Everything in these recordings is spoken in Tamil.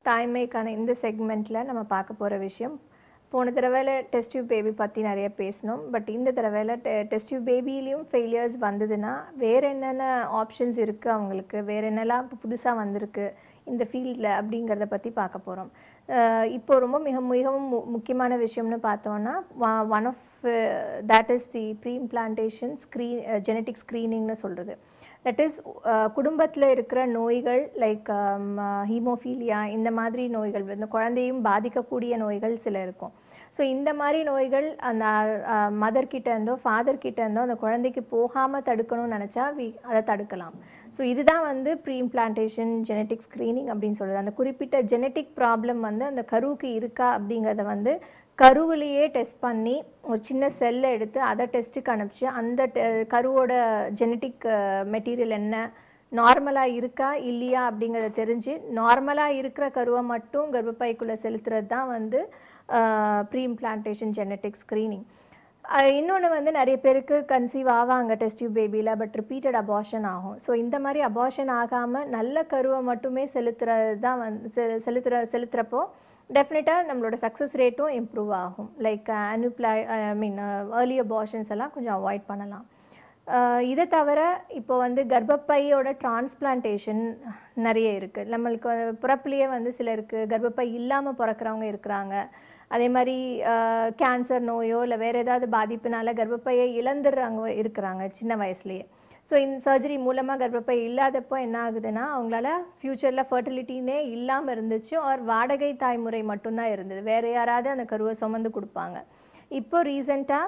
தாய்மைக்கான இந்த செக்மெண்ட்டில் நம்ம பார்க்க போகிற விஷயம் போன தடவையில் டெஸ்ட் டியூப் பேபி பற்றி நிறைய பேசினோம் பட் இந்த தடவையில் டெ டெஸ்ட் டியூப் பேபிலையும் ஃபெயிலியர்ஸ் வந்ததுன்னா வேறு என்னென்ன ஆப்ஷன்ஸ் இருக்குது அவங்களுக்கு வேறு என்னெல்லாம் இப்போ புதுசாக வந்திருக்கு இந்த ஃபீல்டில் அப்படிங்கிறத பற்றி பார்க்க போகிறோம் இப்போ ரொம்ப மிக மிகவும் மு- முக்கியமான விஷயம்னு பார்த்தோன்னா one of that is the pre implantation screen genetic ஸ்க்ரீனிங்னு சொல்கிறது தட் இஸ் குடும்பத்தில் இருக்கிற நோய்கள் லைக் ஹீமோஃபீலியா இந்த மாதிரி நோய்கள் இந்த குழந்தையும் பாதிக்கக்கூடிய நோய்கள் சில இருக்கும் ஸோ இந்த மாதிரி நோய்கள் அந்த மதர் கிட்ட இருந்தோ ஃபாதர் கிட்ட இருந்தோ அந்த குழந்தைக்கு போகாமல் தடுக்கணும்னு நினச்சா வி அதை தடுக்கலாம் ஸோ இதுதான் வந்து ப்ரீ இம்ப்ளான்டேஷன் ஜெனட்டிக் ஸ்க்ரீனிங் அப்படின்னு சொல்கிறது அந்த குறிப்பிட்ட ஜெனட்டிக் ப்ராப்ளம் வந்து அந்த கருவுக்கு இருக்கா அப்படிங்கிறத வந்து கருவிலேயே டெஸ்ட் பண்ணி ஒரு சின்ன செல்லை எடுத்து அதை டெஸ்ட்டுக்கு அனுப்பிச்சு அந்த te- கருவோட ஜெனட்டிக் மெட்டீரியல் என்ன நார்மலாக இருக்கா இல்லையா அப்படிங்கிறத தெரிஞ்சு நார்மலாக இருக்கிற கருவை மட்டும் கர்ப்பப்பைக்குள்ளே செலுத்துறது தான் வந்து ப்ரீ இம்ப்ளான்டேஷன் ஜெனட்டிக் ஸ்க்ரீனிங் இன்னொன்று வந்து நிறைய பேருக்கு கன்சீவ் ஆவாங்க டெஸ்ட் டியூப் பேபியில் பட் ரிப்பீட்டட் அபார்ஷன் ஆகும் ஸோ இந்த மாதிரி அபார்ஷன் ஆகாமல் நல்ல கருவை மட்டுமே செலுத்துறது தான் வந்து செ- செலுத்துற செலுத்துகிறப்போ டெஃபினட்டாக நம்மளோட சக்ஸஸ் ரேட்டும் இம்ப்ரூவ் ஆகும் லைக் அனுப்ளை ஐ மீன் ஏர்லி அபார்ஷன்ஸ் எல்லாம் கொஞ்சம் அவாய்ட் பண்ணலாம் ஆஹ் இதை தவிர இப்போ வந்து கர்ப்பப்பையோட டிரான்ஸ்பிளான்டேஷன் நிறைய இருக்குது நம்மளுக்கு வந்து பிறப்புலேயே வந்து சிலருக்கு கர்ப்பப்பை இல்லாமல் பிறக்கிறவங்க இருக்கிறாங்க அதே மாதிரி கேன்சர் நோயோ இல்லை வேறு ஏதாவது பாதிப்புனால கர்ப்பப்பையை இழந்துடுறவங்க இருக்கிறாங்க சின்ன வயசுலேயே ஸோ இந்த சர்ஜரி மூலமாக கர்ப்பப்பை இல்லாதப்போ என்ன ஆகுதுன்னா அவங்களால ஃப்யூச்சரில் ஃபர்டிலிட்டினே இல்லாமல் இருந்துச்சு ஆர் வாடகை தாய்முறை மட்டும்தான் இருந்தது வேறு யாராவது அந்த கருவை சுமந்து கொடுப்பாங்க இப்போ ரீசெண்டாக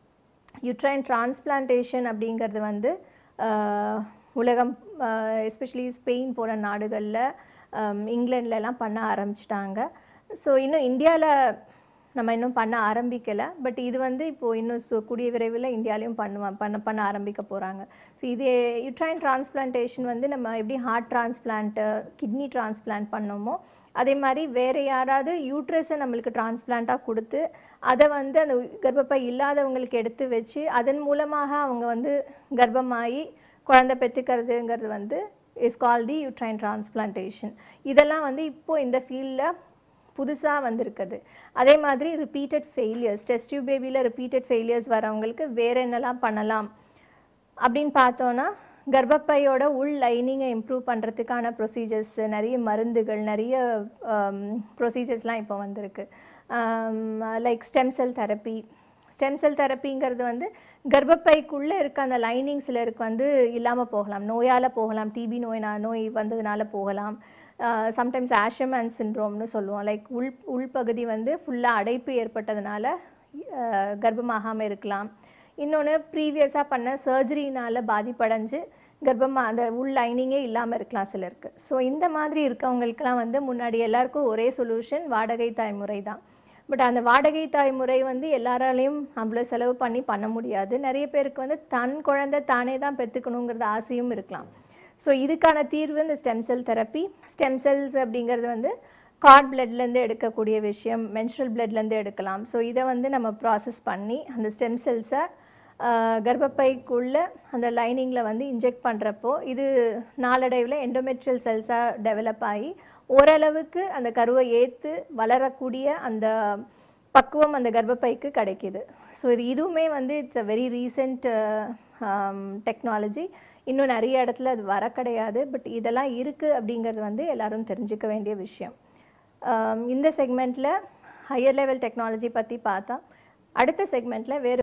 யுட்ரைன் டிரான்ஸ்பிளான்டேஷன் அப்படிங்கிறது வந்து ஆஹ், உலகம் எஸ்பெஷலி ஸ்பெயின் போன்ற நாடுகளில் இங்கிலாந்துலலாம் பண்ண ஆரம்பிச்சிட்டாங்க ஸோ இன்னும் இந்தியாவில் நம்ம இன்னும் பண்ண ஆரம்பிக்கலை பட் இது வந்து இப்போது இன்னும் சு கூடிய விரைவில் இந்தியாலையும் பண்ணுவாங்க பண்ண பண்ண ஆரம்பிக்க போகிறாங்க ஸோ இது யுட்ரைன் டிரான்ஸ்பிளான்டேஷன் வந்து நம்ம எப்படி ஹார்ட் டிரான்ஸ்பிளான்ட்டு கிட்னி டிரான்ஸ்பிளான்ட் பண்ணோமோ அதே மாதிரி வேறு யாராவது யூட்ரஸை நம்மளுக்கு டிரான்ஸ்பிளான்ட்டாக கொடுத்து அதை வந்து அந்த கர்ப்பப்பை இல்லாதவங்களுக்கு எடுத்து வச்சு அதன் மூலமாக அவங்க வந்து கர்ப்பமாகி குழந்தை பெற்றுக்கிறதுங்கிறது வந்து is call the uterine transplantation இதெல்லாம் வந்து இப்போது இந்த ஃபீல்டில் புதுசாக வந்திருக்குது அதே மாதிரி ரிப்பீட்டட் ஃபெயிலியர்ஸ் டெஸ்ட் டியூப் பேபியில் ரிப்பீட்டட் ஃபெயிலியர்ஸ் வரவங்களுக்கு வேறு என்னெல்லாம் பண்ணலாம் அப்படின்னு பார்த்தோன்னா கர்ப்பப்பையோட உள் லைனிங்கை இம்ப்ரூவ் பண்ணுறதுக்கான ப்ரொசீஜர்ஸ் நிறைய மருந்துகள் நிறைய ப்ரொசீஜர்ஸ்லாம் இப்போ வந்திருக்கு like stem cell therapy stem cell தெரப்பிங்கிறது வந்து கர்ப்பப்பைக்குள்ளே இருக்க அந்த லைனிங் சிலருக்கு வந்து இல்லாமல் போகலாம் நோயால் போகலாம் டிபி நோய் நோய் வந்ததுனால போகலாம் சம்டைம்ஸ் ஆஷமேன் சின்ரோம்னு சொல்லுவோம் லைக் உள் உள்பகுதி வந்து ஃபுல்லாக அடைப்பு ஏற்பட்டதுனால அஹ், கர்ப்பமாகாமல் இருக்கலாம் இன்னொன்று ப்ரீவியஸாக பண்ண சர்ஜரினால் பாதிப்படைஞ்சு கர்ப்பமா அந்த உள் லைனிங்கே இல்லாமல் இருக்கலாம் சிலருக்கு ஸோ இந்த மாதிரி இருக்கவங்களுக்கெல்லாம் வந்து முன்னாடி எல்லாருக்கும் ஒரே சொல்யூஷன் வாடகை தாய்முறை தான் பட் அந்த வாடகை தாய்முறை வந்து எல்லாராலையும் அவ்வளோ செலவு பண்ணி பண்ண முடியாது நிறைய பேருக்கு வந்து தன் குழந்தை தானே தான் பெற்றுக்கணுங்கிறது ஆசையும் இருக்கலாம் ஸோ இதுக்கான தீர்வு இந்த stem cell therapy stem cells அப்படிங்கிறது வந்து கார்ட் பிளட்லேருந்து எடுக்கக்கூடிய விஷயம் மென்ஸ்ட்ரல் பிளட்லேருந்து எடுக்கலாம் ஸோ இதை வந்து நம்ம ப்ராசஸ் பண்ணி அந்த ஸ்டெம் செல்ஸை கர்ப்பப்பைக்குள்ள அந்த லைனிங்கில் வந்து இன்ஜெக்ட் பண்ணுறப்போ இது நாளடைவில் எண்டோமெட்ரியல் செல்ஸாக டெவலப் ஆகி ஓரளவுக்கு அந்த கருவை ஏற்று வளரக்கூடிய அந்த பக்குவம் அந்த கர்ப்பப்பைக்கு கிடைக்கிது ஸோ இது இதுவுமே வந்து it's a very recent technology இன்னும் நிறைய இடத்துல அது வர கிடையாது பட் இதெல்லாம் இருக்குது அப்படிங்கிறது வந்து எல்லாரும் தெரிஞ்சுக்க வேண்டிய விஷயம் ஆம், இந்த செக்மெண்ட்டில் ஹையர் லெவல் டெக்னாலஜி பற்றி பார்த்தா அடுத்த செக்மெண்ட்டில் வேறு